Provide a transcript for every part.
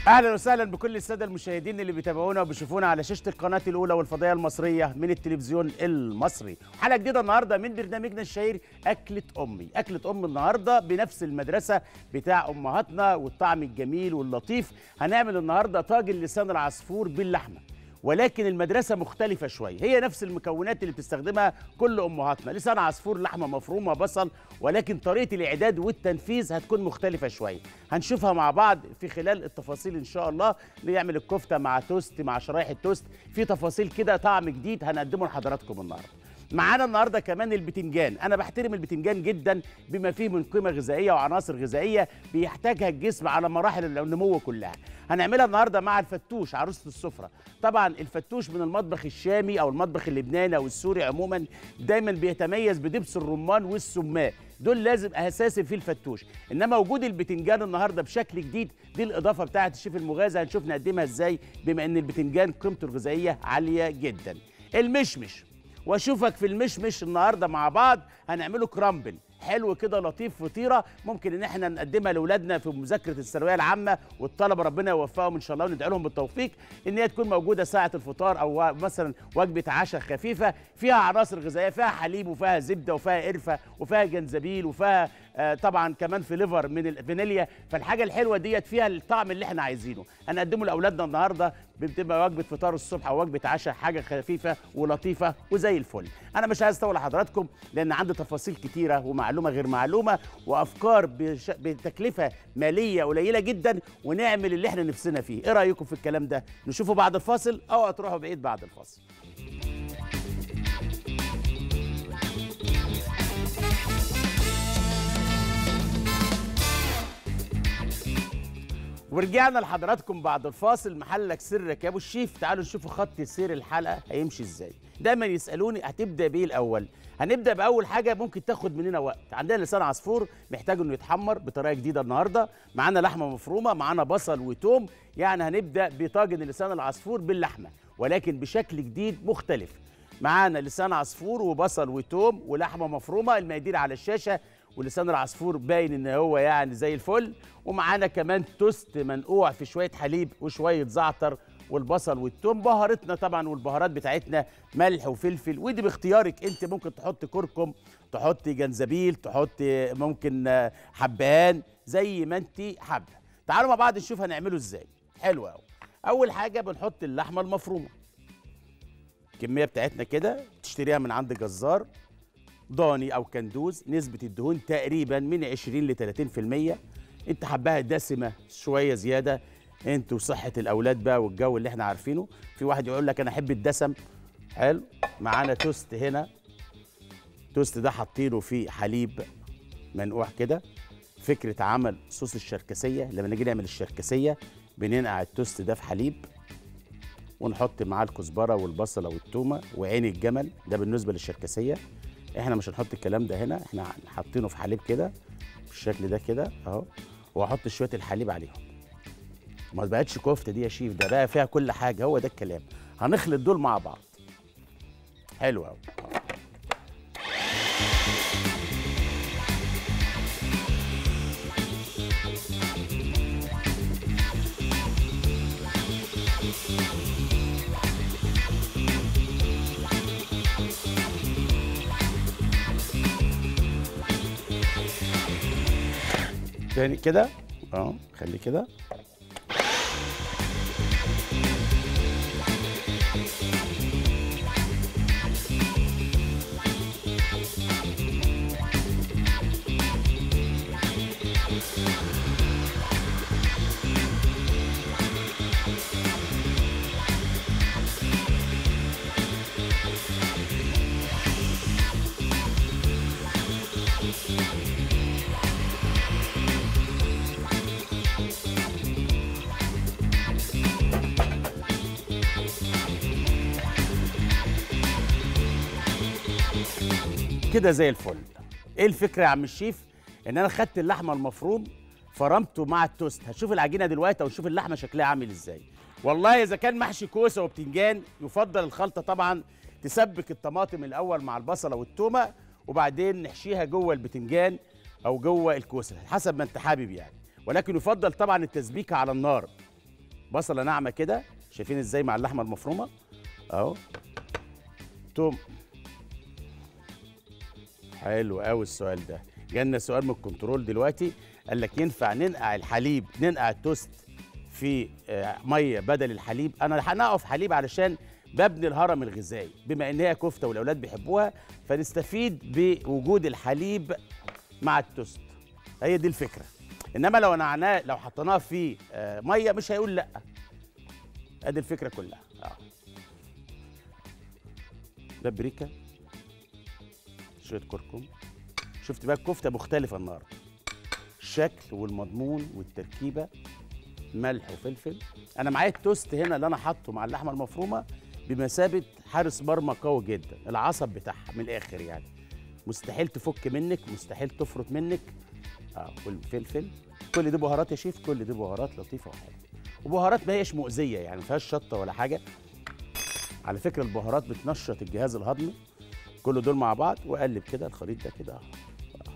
اهلا وسهلا بكل الساده المشاهدين اللي بيتابعونا وبيشوفونا على شاشه القناه الاولى والفضائيه المصريه من التلفزيون المصري حلقه جديده النهارده من برنامجنا الشهير اكله امي اكله ام النهارده بنفس المدرسه بتاع امهاتنا والطعم الجميل واللطيف هنعمل النهارده طاجن لسان العصفور باللحمه ولكن المدرسه مختلفه شويه هي نفس المكونات اللي بتستخدمها كل امهاتنا لسان عصفور لحمه مفرومه بصل ولكن طريقه الاعداد والتنفيذ هتكون مختلفه شويه هنشوفها مع بعض في خلال التفاصيل ان شاء الله نعمل الكفته مع توست مع شرايح التوست في تفاصيل كده طعم جديد هنقدمه لحضراتكم النهارده معانا النهارده كمان البتنجان انا بحترم البتنجان جدا بما فيه من قيمه غذائيه وعناصر غذائيه بيحتاجها الجسم على مراحل النمو كلها هنعملها النهارده مع الفتوش عروسه السفره طبعا الفتوش من المطبخ الشامي او المطبخ اللبناني او السوري عموما دايما بيتميز بدبس الرمان والسماق دول لازم اساسي في الفتوش انما وجود البتنجان النهارده بشكل جديد دي الاضافه بتاعه الشيف المغازي هنشوف نقدمها ازاي بما ان البتنجان قيمته الغذائيه عاليه جدا المشمش واشوفك في المشمش النهارده مع بعض هنعمله كرامبل حلو كده لطيف فطيره ممكن ان احنا نقدمها لاولادنا في مذاكره الثانويه العامه والطلبه ربنا يوفقهم ان شاء الله وندعي لهم بالتوفيق ان هي تكون موجوده ساعه الفطار او مثلا وجبه عشاء خفيفه فيها عناصر غذائيه فيها حليب وفيها زبده وفيها قرفه وفيها جنزبيل وفيها آه طبعا كمان فليفر من الفانيليا فالحاجه الحلوه ديت فيها الطعم اللي احنا عايزينه هنقدمه لاولادنا النهارده بتبقى وجبه فطار الصبح او وجبه عشاء حاجه خفيفه ولطيفه وزي الفل انا مش عايز اطول حضراتكم لان عندي تفاصيل كتيره ومعلومه غير معلومه وافكار بش... بتكلفه ماليه قليله جدا ونعمل اللي احنا نفسنا فيه ايه رايكم في الكلام ده نشوفه بعد الفاصل او هتروحوا بعيد بعد الفاصل ورجعنا لحضراتكم بعد الفاصل محلك سرك يا ابو الشيف تعالوا نشوفوا خط سير الحلقه هيمشي ازاي دايما يسالوني هتبدا بايه الاول هنبدا باول حاجه ممكن تاخد مننا وقت عندنا لسان عصفور محتاج انه يتحمر بطريقه جديده النهارده معانا لحمه مفرومه معانا بصل وتوم يعني هنبدا بطاجن لسان العصفور باللحمه ولكن بشكل جديد مختلف معانا لسان عصفور وبصل وتوم ولحمه مفرومه المقادير على الشاشه ولسان العصفور باين ان هو يعني زي الفل ومعانا كمان توست منقوع في شويه حليب وشويه زعتر والبصل والثوم بهارتنا طبعا والبهارات بتاعتنا ملح وفلفل ودي باختيارك انت ممكن تحط كركم تحط جنزبيل تحط ممكن حبهان زي ما انت حابه تعالوا مع بعض نشوف هنعمله ازاي حلو قوي اول حاجه بنحط اللحمه المفرومه الكميه بتاعتنا كده تشتريها من عند جزار ضاني او كندوز نسبه الدهون تقريبا من 20 ل 30% انت حباها دسمه شويه زياده انت وصحه الاولاد بقى والجو اللي احنا عارفينه في واحد يقول لك انا احب الدسم حلو معانا توست هنا توست ده حاطينه في حليب منقوع كده فكره عمل صوص الشركسيه لما نيجي نعمل الشركسيه بننقع التوست ده في حليب ونحط معاه الكزبره والبصله والتومه وعين الجمل ده بالنسبه للشركسيه احنا مش هنحط الكلام ده هنا احنا حاطينه في حليب كده بالشكل ده كده اهو واحط شويه الحليب عليهم ما بقتش كفته دي يا شيف ده بقى فيها كل حاجه هو ده الكلام هنخلط دول مع بعض حلو قوي تاني كده اه خليه كده كده زي الفل ايه الفكره يا عم الشيف ان انا خدت اللحمه المفروم فرمته مع التوست هتشوف العجينه دلوقتي ونشوف اللحمه شكلها عامل ازاي والله اذا كان محشي كوسه وبتنجان يفضل الخلطه طبعا تسبك الطماطم الاول مع البصله والتومه وبعدين نحشيها جوه البتنجان او جوه الكوسه حسب ما انت حابب يعني ولكن يفضل طبعا التسبيكه على النار بصله ناعمه كده شايفين ازاي مع اللحمه المفرومه اهو توم حلو قوي السؤال ده جالنا سؤال من الكنترول دلوقتي قال لك ينفع ننقع الحليب ننقع التوست في آه، ميه بدل الحليب انا هنقعه في حليب علشان ببني الهرم الغذائي بما ان هي كفته والاولاد بيحبوها فنستفيد بوجود الحليب مع التوست هي دي الفكره انما لو نعناه لو حطيناه في آه، ميه مش هيقول لا ادي الفكره كلها اه بابريكا شويه كركم شفت بقى الكفته مختلفه النهارده الشكل والمضمون والتركيبه ملح وفلفل انا معايا التوست هنا اللي انا حاطه مع اللحمه المفرومه بمثابه حارس مرمى قوي جدا العصب بتاعها من الاخر يعني مستحيل تفك منك مستحيل تفرط منك اه والفلفل كل دي بهارات يا شيف كل دي بهارات لطيفه وحلوه وبهارات ما هيش مؤذيه يعني ما فيهاش شطه ولا حاجه على فكره البهارات بتنشط الجهاز الهضمي كل دول مع بعض واقلب كده الخليط ده كده آه.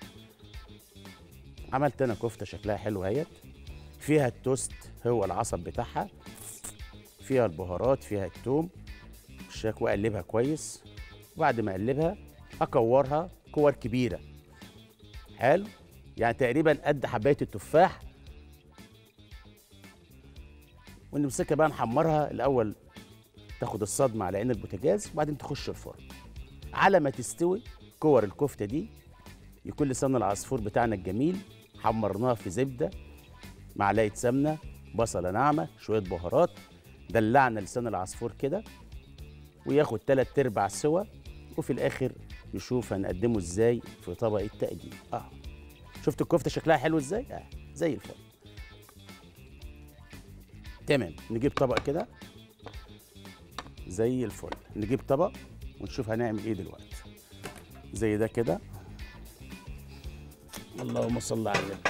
عملت انا كفته شكلها حلو اهيت فيها التوست هو العصب بتاعها فيها البهارات فيها التوم الشاك واقلبها كويس وبعد ما اقلبها اكورها كور كبيره حلو يعني تقريبا قد حبايه التفاح ونمسكها بقى نحمرها الاول تاخد الصدمه على عين البوتاجاز وبعدين تخش الفرن على ما تستوي كور الكفته دي يكون لسان العصفور بتاعنا الجميل حمرناه في زبده معلقه سمنه بصله ناعمه شويه بهارات دلعنا لسان العصفور كده وياخد تلات ارباع سوا وفي الاخر نشوف هنقدمه ازاي في طبق التقديم اه شفت الكفته شكلها حلو ازاي اه زي الفل تمام نجيب طبق كده زي الفل نجيب طبق ونشوف هنعمل ايه دلوقتي زي ده كده اللهم صل على النبي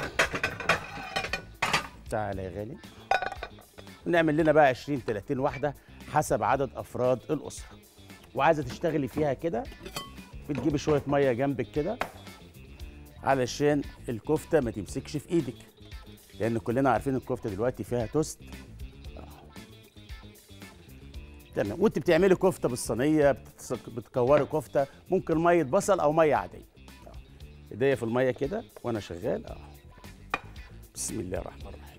تعالى يا غالي ونعمل لنا بقى 20 30 واحده حسب عدد افراد الاسره وعايزه تشتغلي فيها كده بتجيبي شويه ميه جنبك كده علشان الكفته ما تمسكش في ايدك لان كلنا عارفين الكفته دلوقتي فيها توست آه. تمام وانت بتعملي كفته بالصينيه بتتس- بتكوري كفته ممكن ميه بصل او ميه عاديه آه. ايديا في الميه كده وانا شغال اه بسم الله الرحمن الرحيم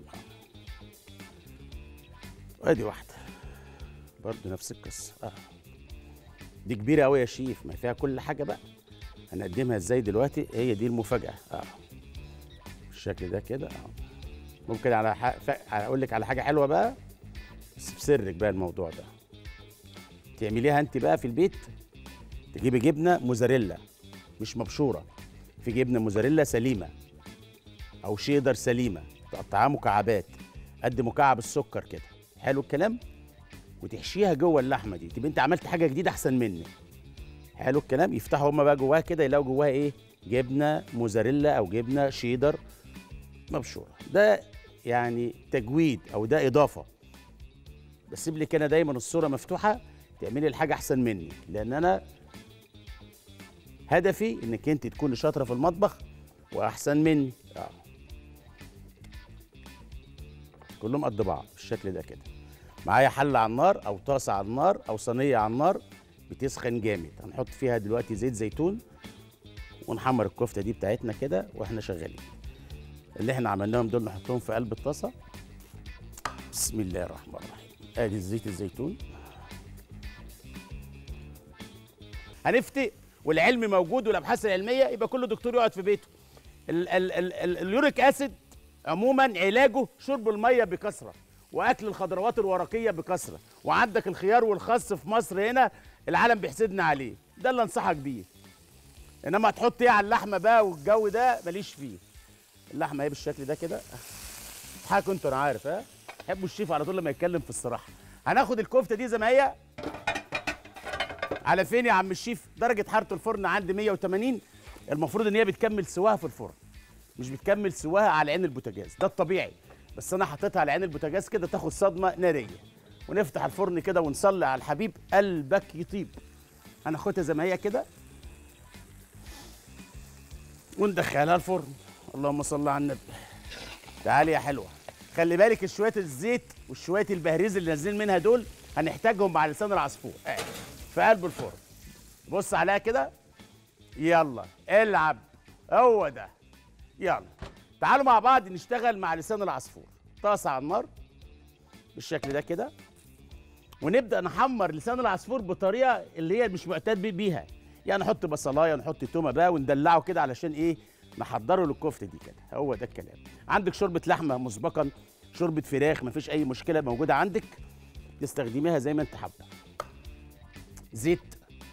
آه. ادي واحده برضه نفس القصه اه دي كبيره قوي يا شيف ما فيها كل حاجه بقى هنقدمها ازاي دلوقتي هي دي المفاجاه اه بالشكل ده كده اه ممكن على ح... ف... اقول لك على حاجه حلوه بقى بس بسرك بقى الموضوع ده تعمليها انت بقى في البيت تجيبي جبنه موزاريلا مش مبشوره في جبنه موزاريلا سليمه او شيدر سليمه تقطعها مكعبات قد مكعب السكر كده حلو الكلام وتحشيها جوه اللحمه دي تبقى انت عملت حاجه جديده احسن مني حلو الكلام يفتحوا هما بقى جواها كده يلاقوا جواها ايه جبنه موزاريلا او جبنه شيدر مبشوره ده يعني تجويد او ده اضافه بسيب لك انا دايما الصوره مفتوحه تعملي الحاجه احسن مني لان انا هدفي انك انت تكوني شاطره في المطبخ واحسن مني آه. كلهم قد بعض بالشكل ده كده معايا حله على النار او طاسه على النار او صينيه على النار بتسخن جامد هنحط فيها دلوقتي زيت زيتون ونحمر الكفته دي بتاعتنا كده واحنا شغالين اللي احنا عملناهم دول نحطهم في قلب الطاسه بسم الله الرحمن الرحيم ادي زيت الزيتون هنفتي والعلم موجود والابحاث العلميه يبقى كل دكتور يقعد في بيته ال- ال- ال- ال- اليوريك اسيد عموما علاجه شرب الميه بكثره واكل الخضروات الورقيه بكثره وعندك الخيار والخس في مصر هنا العالم بيحسدنا عليه ده اللي انصحك بيه انما تحط ايه على اللحمه بقى والجو ده ماليش فيه اللحمه ايه بالشكل ده كده حاجه انتوا انا عارف ها حبوا الشيف على طول لما يتكلم في الصراحه هناخد الكفته دي زي ما هي على فين يا عم الشيف درجه حراره الفرن عندي 180 المفروض ان هي بتكمل سواها في الفرن مش بتكمل سواها على عين البوتاجاز ده الطبيعي بس انا حطيتها على عين البوتاجاز كده تاخد صدمه ناريه ونفتح الفرن كده ونصلي على الحبيب قلبك يطيب هناخدها زي ما هي كده وندخلها الفرن اللهم صل على النبي تعالي يا حلوه خلي بالك شويه الزيت وشويه البهريز اللي نازلين منها دول هنحتاجهم مع لسان العصفور آه. في قلب الفرن بص عليها كده يلا العب هو ده يلا تعالوا مع بعض نشتغل مع لسان العصفور طاسه على النار بالشكل ده كده ونبدا نحمر لسان العصفور بطريقه اللي هي مش معتاد بي- بيها يعني نحط بصلايه نحط تومه بقى وندلعه كده علشان ايه نحضره للكفته دي كده هو ده الكلام عندك شوربه لحمه مسبقا شوربه فراخ مفيش اي مشكله موجوده عندك تستخدميها زي ما انت حابه زيت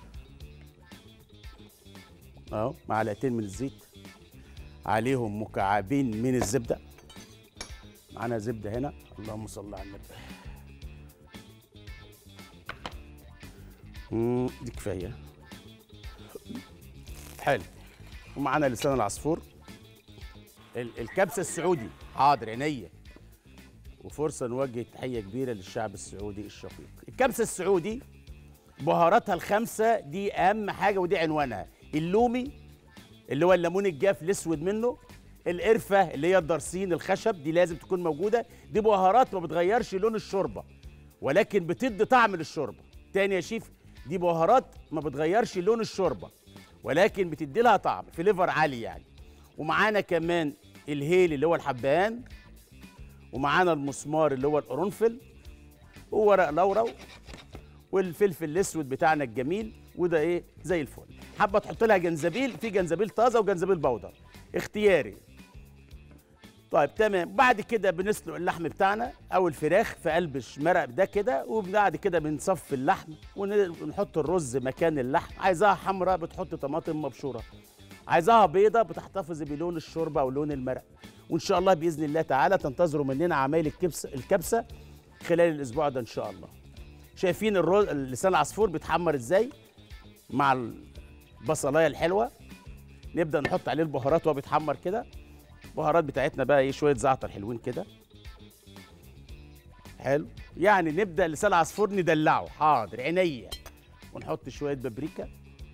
اهو معلقتين من الزيت عليهم مكعبين من الزبده معانا زبده هنا اللهم صل على النبي مم، دي كفايه حلو ومعانا لسان العصفور ال- الكبسه السعودي حاضر عينيا وفرصه نوجه تحيه كبيره للشعب السعودي الشقيق الكبسه السعودي بهاراتها الخمسه دي اهم حاجه ودي عنوانها اللومي اللي هو الليمون الجاف الاسود منه القرفه اللي هي الدرسين الخشب دي لازم تكون موجوده دي بهارات ما بتغيرش لون الشوربه ولكن بتدي طعم للشوربه تاني يا شيف دي بهارات ما بتغيرش لون الشوربه ولكن بتدي لها طعم فليفر عالي يعني ومعانا كمان الهيل اللي هو الحبهان ومعانا المسمار اللي هو القرنفل وورق لورا والفلفل الاسود بتاعنا الجميل وده ايه زي الفل حابه تحط لها جنزبيل في جنزبيل طازه وجنزبيل بودر اختياري طيب تمام بعد كده بنسلق اللحم بتاعنا او الفراخ في قلب المرق ده كده وبعد كده بنصفي اللحم ون- ونحط الرز مكان اللحم عايزاها حمراء بتحط طماطم مبشوره عايزاها بيضه بتحتفظ بلون الشوربه او لون المرق وان شاء الله باذن الله تعالى تنتظروا مننا عمايل الكبسه الكبسه خلال الاسبوع ده ان شاء الله شايفين الرز لسان العصفور بيتحمر ازاي مع البصلايه الحلوه نبدا نحط عليه البهارات وهو بيتحمر كده البهارات بتاعتنا بقى ايه شويه زعتر حلوين كده حلو يعني نبدا لسان العصفور ندلعه حاضر عينيا ونحط شويه بابريكا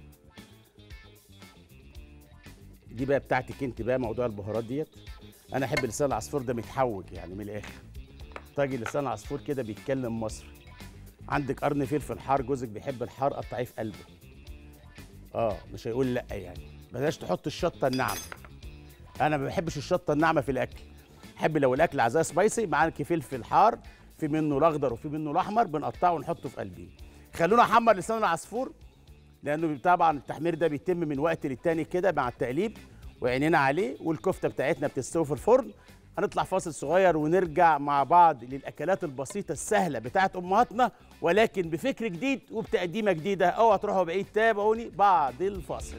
دي بقى بتاعتك انت بقى موضوع البهارات ديت انا احب لسان العصفور ده متحوج يعني من الاخر طاجي لسان العصفور كده بيتكلم مصري عندك قرن فلفل حار جوزك بيحب الحار قطعيه في قلبه اه مش هيقول لا يعني بلاش تحط الشطه الناعمه انا ما بحبش الشطه الناعمه في الاكل احب لو الاكل عايزاه سبايسي معاك فلفل حار في منه الاخضر وفي منه الاحمر بنقطعه ونحطه في قلبي خلونا احمر لسان العصفور لانه طبعا التحمير ده بيتم من وقت للتاني كده مع التقليب وعينينا عليه والكفته بتاعتنا بتستوي في الفرن هنطلع فاصل صغير ونرجع مع بعض للاكلات البسيطه السهله بتاعت امهاتنا ولكن بفكر جديد وبتقديمه جديده اوعى تروحوا بعيد تابعوني بعد الفاصل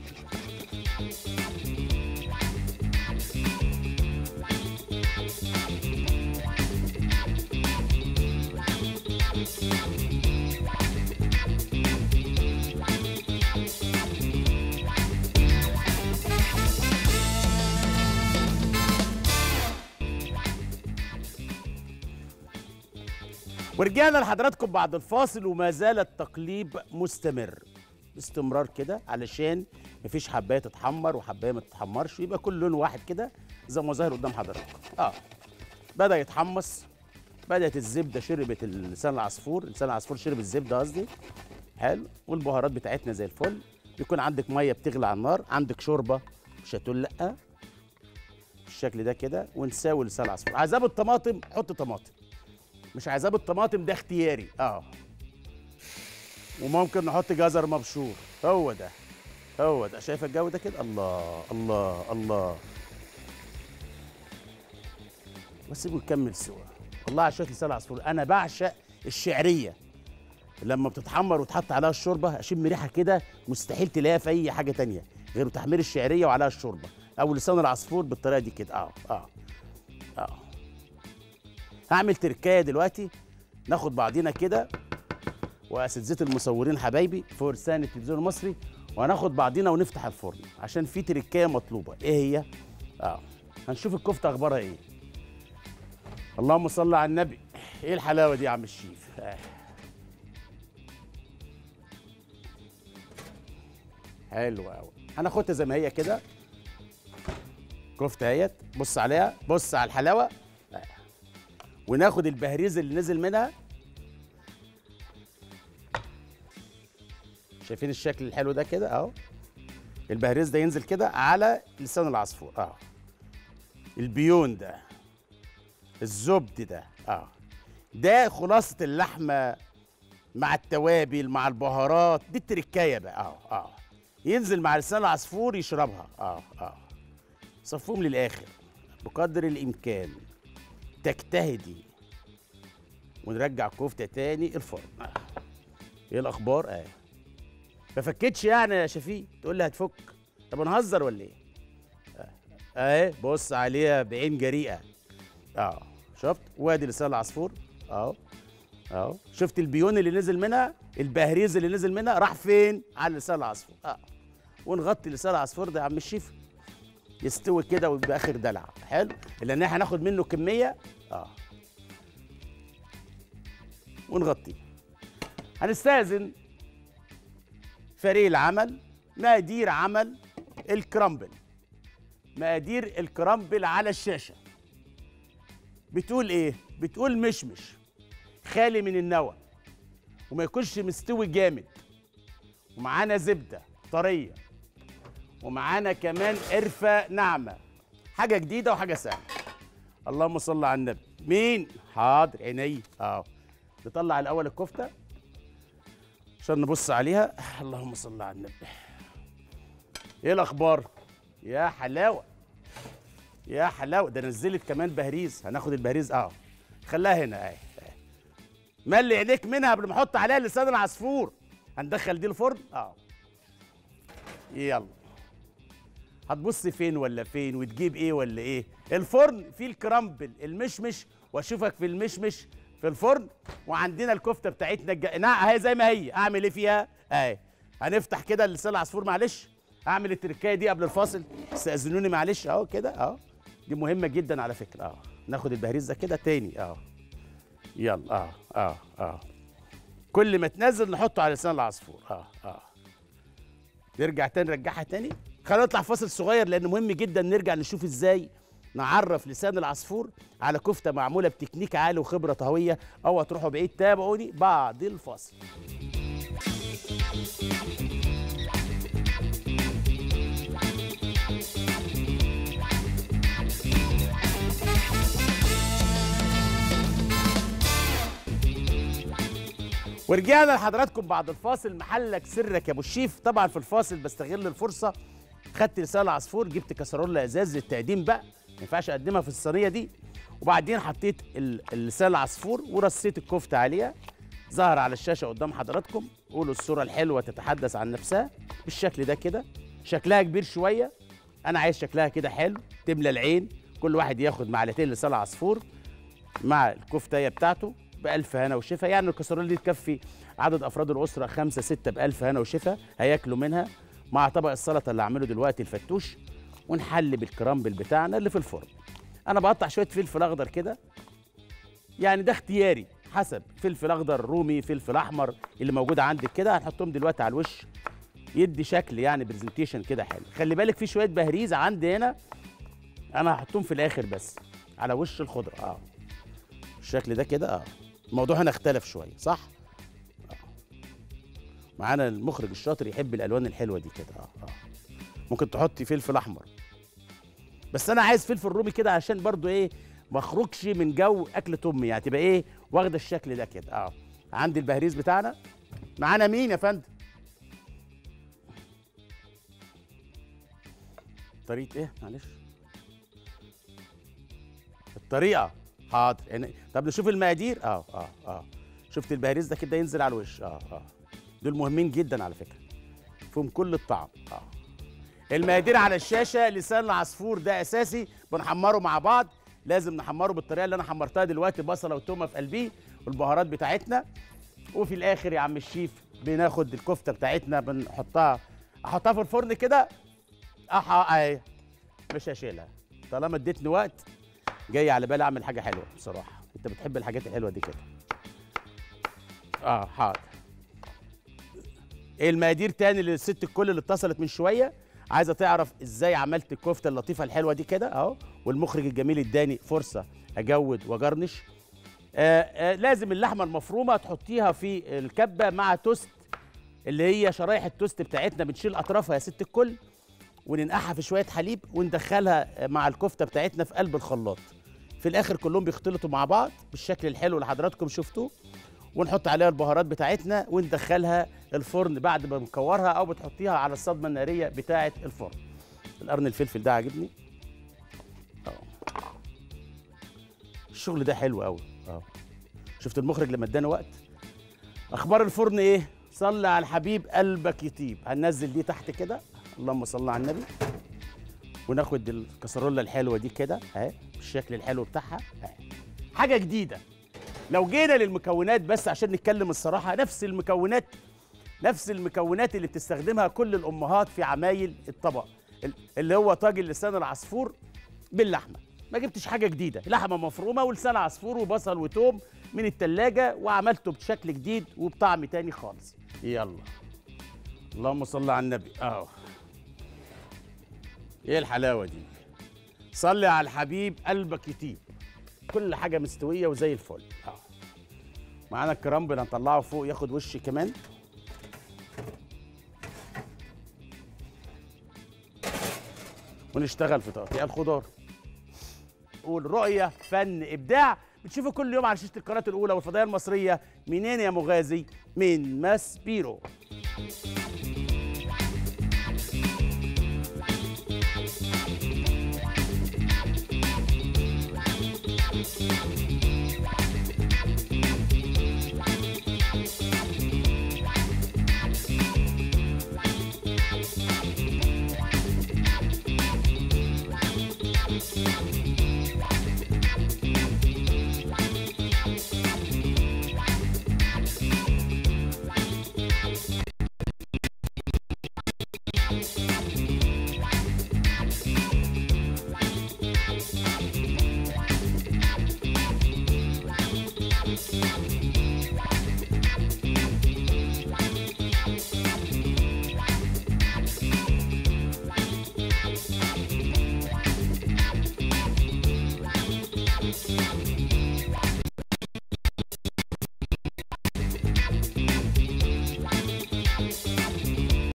ورجعنا لحضراتكم بعد الفاصل وما زال التقليب مستمر باستمرار كده علشان مفيش حبايه تتحمر وحبايه ما تتحمرش يبقى كل لون واحد كده زي ما ظاهر قدام حضراتكم اه بدا يتحمص بدات الزبده شربت لسان العصفور لسان العصفور شرب الزبده قصدي حلو والبهارات بتاعتنا زي الفل يكون عندك ميه بتغلي على النار عندك شوربه مش هتقول لا بالشكل ده كده ونساوي لسان العصفور عايزاه بالطماطم حط طماطم مش عايزاه بالطماطم ده اختياري اه وممكن نحط جزر مبشور هو ده هو ده شايف الجو ده كده الله الله الله واسيبه يكمل سوا والله على شويه لسان العصفور انا بعشق الشعريه لما بتتحمر وتحط عليها الشوربه اشم ريحه كده مستحيل تلاقيها في اي حاجه تانية غير تحمير الشعريه وعليها الشوربه او لسان العصفور بالطريقه دي كده اه اه اه هعمل تركايه دلوقتي ناخد بعضينا كده واساتذه المصورين حبايبي فرسان التلفزيون المصري وهناخد بعضينا ونفتح الفرن عشان في تركايه مطلوبه ايه هي اه هنشوف الكفته اخبارها ايه اللهم صل على النبي ايه الحلاوه دي يا عم الشيف آه. حلو قوي هناخدها زي ما هي كده كفته اهيت بص عليها بص على الحلاوه آه. وناخد البهريز اللي نزل منها شايفين الشكل الحلو ده كده اهو البهريز ده ينزل كده على لسان العصفور اه البيون ده الزبد ده اه ده خلاصة اللحمة مع التوابل مع البهارات دي التركايه بقى اه اه ينزل مع لسان العصفور يشربها اه اه صفهم للاخر بقدر الامكان تجتهدي ونرجع كفته تاني الفرن آه. ايه الاخبار اه ما فكتش يعني يا شفيق تقول لي هتفك طب نهزر ولا ايه اه اهي بص عليها بعين جريئه اه شفت وادي لسان العصفور اهو اهو شفت البيون اللي نزل منها البهريز اللي نزل منها راح فين على لسان العصفور اه ونغطي لسان العصفور ده يا عم الشيف يستوي كده ويبقى اخر دلع حلو لان احنا هناخد منه كميه اه ونغطيه هنستاذن فريق العمل مقادير عمل الكرامبل مقادير الكرامبل على الشاشه بتقول ايه بتقول مشمش خالي من النوى وما يكونش مستوي جامد ومعانا زبده طريه ومعانا كمان قرفه ناعمه حاجه جديده وحاجه سهله اللهم صل على النبي مين حاضر عيني اه نطلع الاول الكفته عشان نبص عليها اللهم صل على النبي ايه الاخبار يا حلاوه يا حلاوه ده نزلت كمان بهريز هناخد البهريز اه خليها هنا اهي ملي عينيك منها قبل ما احط عليها لسان العصفور هندخل دي الفرن اه يلا هتبص فين ولا فين وتجيب ايه ولا ايه الفرن فيه الكرامبل المشمش واشوفك في المشمش في الفرن وعندنا الكفته بتاعتنا الج... نعم اهي زي ما هي اعمل ايه فيها اهي هنفتح كده لسان العصفور معلش اعمل التركايه دي قبل الفاصل استاذنوني معلش اهو كده اهو دي مهمه جدا على فكره اه ناخد البهريز ده كده تاني اه يلا اه اه اه كل ما تنزل نحطه على لسان العصفور اه اه نرجع تاني نرجعها تاني خلينا نطلع فاصل صغير لان مهم جدا نرجع نشوف ازاي نعرف لسان العصفور على كفته معموله بتكنيك عالي وخبره طهويه او هتروحوا بعيد تابعوني بعد الفاصل ورجعنا لحضراتكم بعد الفاصل محلك سرك يا ابو الشيف طبعا في الفاصل بستغل الفرصه خدت لسان العصفور جبت كسرولة ازاز للتقديم بقى ما ينفعش اقدمها في الصينيه دي وبعدين حطيت ال- اللسان العصفور ورصيت الكفته عليها ظهر على الشاشه قدام حضراتكم قولوا الصوره الحلوه تتحدث عن نفسها بالشكل ده كده شكلها كبير شويه انا عايز شكلها كده حلو تملى العين كل واحد ياخد معلقتين لسان عصفور مع الكفتايه بتاعته بألف هنا وشفا يعني الكسرولة دي تكفي عدد أفراد الأسرة خمسة ستة بألف هنا وشفا هياكلوا منها مع طبق السلطة اللي هعمله دلوقتي الفتوش ونحل بالكرامبل بتاعنا اللي في الفرن أنا بقطع شوية فلفل أخضر كده يعني ده اختياري حسب فلفل أخضر رومي فلفل أحمر اللي موجود عندك كده هنحطهم دلوقتي على الوش يدي شكل يعني برزنتيشن كده حلو خلي بالك في شوية بهريز عندي هنا أنا هحطهم في الآخر بس على وش الخضرة اه بالشكل ده كده اه الموضوع هنا اختلف شويه صح آه. معانا المخرج الشاطر يحب الالوان الحلوه دي كده اه اه ممكن تحطي فلفل احمر بس انا عايز فلفل رومي كده عشان برضو ايه ما اخرجش من جو اكله امي يعني تبقى ايه واخده الشكل ده كده اه عندي البهريز بتاعنا معانا مين يا فندم طريقه ايه معلش الطريقه حاضر يعني طب نشوف المقادير اه اه اه شفت البهريز ده كده ينزل على الوش اه اه دول مهمين جدا على فكره فيهم كل الطعم اه المقادير على الشاشه لسان العصفور ده اساسي بنحمره مع بعض لازم نحمره بالطريقه اللي انا حمرتها دلوقتي بصله وتومه في قلبيه والبهارات بتاعتنا وفي الاخر يا عم الشيف بناخد الكفته بتاعتنا بنحطها احطها في الفرن كده احا اهي مش هشيلها طالما اديتني وقت جاي على بالي اعمل حاجه حلوه بصراحه انت بتحب الحاجات الحلوه دي كده اه حاضر المقادير تاني للست الكل اللي اتصلت من شويه عايزه تعرف ازاي عملت الكفته اللطيفه الحلوه دي كده اهو والمخرج الجميل اداني فرصه اجود واجرنش آه آه لازم اللحمه المفرومه تحطيها في الكبه مع توست اللي هي شرايح التوست بتاعتنا بنشيل اطرافها يا ست الكل وننقعها في شويه حليب وندخلها مع الكفته بتاعتنا في قلب الخلاط في الاخر كلهم بيختلطوا مع بعض بالشكل الحلو اللي حضراتكم شفتوه ونحط عليها البهارات بتاعتنا وندخلها الفرن بعد ما بنكورها او بتحطيها على الصدمه الناريه بتاعه الفرن القرن الفلفل ده عاجبني اه الشغل ده حلو قوي اه شفت المخرج لما ادانا وقت اخبار الفرن ايه صلي على الحبيب قلبك يطيب هننزل دي تحت كده اللهم صل على النبي وناخد الكسرولة الحلوة دي كده اهي بالشكل الحلو بتاعها اهي حاجة جديدة لو جينا للمكونات بس عشان نتكلم الصراحة نفس المكونات نفس المكونات اللي بتستخدمها كل الأمهات في عمايل الطبق اللي هو طاجن لسان العصفور باللحمة ما جبتش حاجة جديدة لحمة مفرومة ولسان عصفور وبصل وتوم من التلاجة وعملته بشكل جديد وبطعم تاني خالص يلا اللهم صل على النبي اهو ايه الحلاوه دي صلي على الحبيب قلبك يطيب كل حاجه مستويه وزي الفل اهو معانا الكرنب هنطلعه فوق ياخد وش كمان ونشتغل في تقطيع الخضار قول رؤيه فن ابداع بتشوفوا كل يوم على شاشه القناه الاولى والفضائيه المصريه منين يا مغازي من ماس بيرو